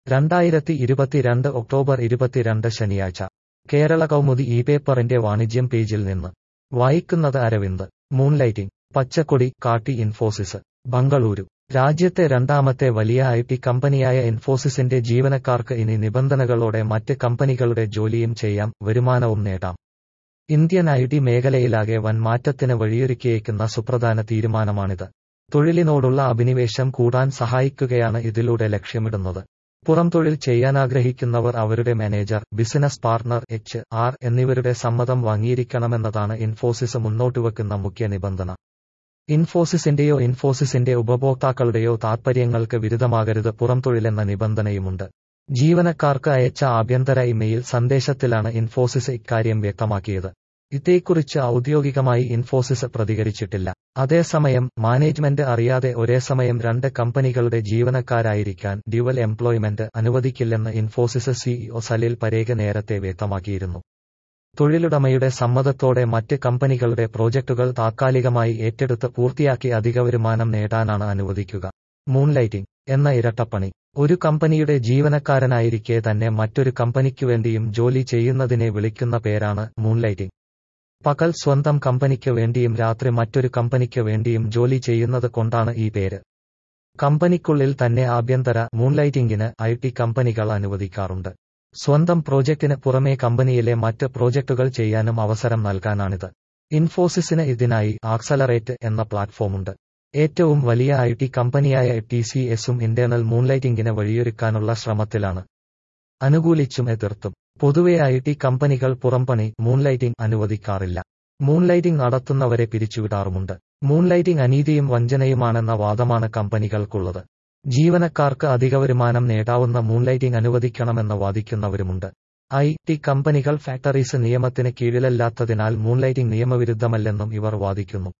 രണ്ടായിരത്തി ഇരുപത്തിരണ്ട് ഒക്ടോബർ ഇരുപത്തിരണ്ട് ശനിയാഴ്ച കേരള കൗമുദി ഈ പേപ്പറിന്റെ വാണിജ്യം പേജിൽ നിന്ന് വായിക്കുന്നത് അരവിന്ദ് മൂൺലൈറ്റിംഗ് പച്ചക്കൊടി കാട്ടി ഇൻഫോസിസ് ബംഗളൂരു രാജ്യത്തെ രണ്ടാമത്തെ വലിയ ഐ ടി കമ്പനിയായ ഇൻഫോസിസിന്റെ ജീവനക്കാർക്ക് ഇനി നിബന്ധനകളോടെ മറ്റ് കമ്പനികളുടെ ജോലിയും ചെയ്യാം വരുമാനവും നേടാം ഇന്ത്യൻ ഐ ടി മേഖലയിലാകെ വൻ മാറ്റത്തിന് വഴിയൊരുക്കിയേക്കുന്ന സുപ്രധാന തീരുമാനമാണിത് തൊഴിലിനോടുള്ള അഭിനിവേശം കൂടാൻ സഹായിക്കുകയാണ് ഇതിലൂടെ ലക്ഷ്യമിടുന്നത് പുറംതൊഴിൽ ചെയ്യാനാഗ്രഹിക്കുന്നവർ അവരുടെ manager business partner H R എന്നിവരുടെ സമ്മതം വാങ്ങിയിരിക്കണമെന്നതാണ് ഇൻഫോസിസ് മുന്നോട്ടുവെക്കുന്ന മുഖ്യ നിബന്ധന ഇൻഫോസിസിന്റെയോ ഇൻഫോസിസിന്റെ ഉപഭോക്താക്കളുടെയോ താൽപ്പര്യങ്ങൾക്ക് വിരുദ്ധമാകരുത് പുറംതൊഴിലെന്ന നിബന്ധനയുമുണ്ട് ജീവനക്കാർക്ക് അയച്ച ആഭ്യന്തര ഇമെയിൽ സന്ദേശത്തിലാണ് ഇൻഫോസിസ് ഇക്കാര്യം വ്യക്തമാക്കിയത് ഇതേക്കുറിച്ച് ഔദ്യോഗികമായി ഇൻഫോസിസ് പ്രതികരിച്ചിട്ടില്ല അതേസമയം മാനേജ്മെന്റ് അറിയാതെ ഒരേ സമയം രണ്ട് കമ്പനികളുടെ ജീവനക്കാരായിരിക്കാൻ ഡ്യുവൽ എംപ്ലോയ്മെന്റ് അനുവദിക്കില്ലെന്ന് ഇൻഫോസിസ് സിഇഒ സലിൽ പരേഖ നേരത്തെ വ്യക്തമാക്കിയിരുന്നു തൊഴിലുടമയുടെ സമ്മതത്തോടെ മറ്റ് കമ്പനികളുടെ പ്രോജക്ടുകൾ താത്കാലികമായി ഏറ്റെടുത്ത് പൂർത്തിയാക്കി അധിക വരുമാനം നേടാനാണ് അനുവദിക്കുക മൂൺലൈറ്റിംഗ് എന്ന ഇരട്ടപ്പണി ഒരു കമ്പനിയുടെ ജീവനക്കാരനായിരിക്കെ തന്നെ മറ്റൊരു കമ്പനിക്കുവേണ്ടിയും ജോലി ചെയ്യുന്നതിനെ വിളിക്കുന്ന പേരാണ് മൂൺലൈറ്റിംഗ് പകൽ സ്വന്തം കമ്പനിക്ക് വേണ്ടിയും രാത്രി മറ്റൊരു കമ്പനിക്ക് വേണ്ടിയും ജോലി ചെയ്യുന്നത് കൊണ്ടാണ് ഈ പേര് കമ്പനിക്കുള്ളിൽ തന്നെ ആഭ്യന്തര മൂൺലൈറ്റിംഗിന് ഐ ടി കമ്പനികൾ അനുവദിക്കാറുണ്ട് സ്വന്തം പ്രോജക്റ്റിന് പുറമേ കമ്പനിയിലെ മറ്റ് പ്രോജക്റ്റുകൾ ചെയ്യാനും അവസരം നൽകാനാണിത് ഇൻഫോസിസിന് ഇതിനായി ആക്സലറേറ്റ് എന്ന പ്ലാറ്റ്ഫോമുണ്ട് ഏറ്റവും വലിയ ഐ ടി കമ്പനിയായ ടി സി എസും ഇന്റേണൽ മൂൺലൈറ്റിംഗിന് വഴിയൊരുക്കാനുള്ള ശ്രമത്തിലാണ് അനുകൂലിച്ചും എതിർത്തും പൊതുവെ ഐ ടി കമ്പനികൾ പുറംപണി മൂൺലൈറ്റിംഗ് അനുവദിക്കാറില്ല മൂൺലൈറ്റിംഗ് നടത്തുന്നവരെ പിരിച്ചുവിടാറുമുണ്ട് മൂൺലൈറ്റിംഗ് അനീതിയും വഞ്ചനയുമാണെന്ന വാദമാണ് കമ്പനികൾക്കുള്ളത് ജീവനക്കാർക്ക് അധിക വരുമാനം നേടാവുന്ന മൂൺലൈറ്റിംഗ് അനുവദിക്കണമെന്ന് വാദിക്കുന്നവരുമുണ്ട് ഐ ടി കമ്പനികൾ ഫാക്ടറീസ് നിയമത്തിന് കീഴിലല്ലാത്തതിനാൽ മൂൺലൈറ്റിംഗ് നിയമവിരുദ്ധമല്ലെന്നും ഇവർ വാദിക്കുന്നു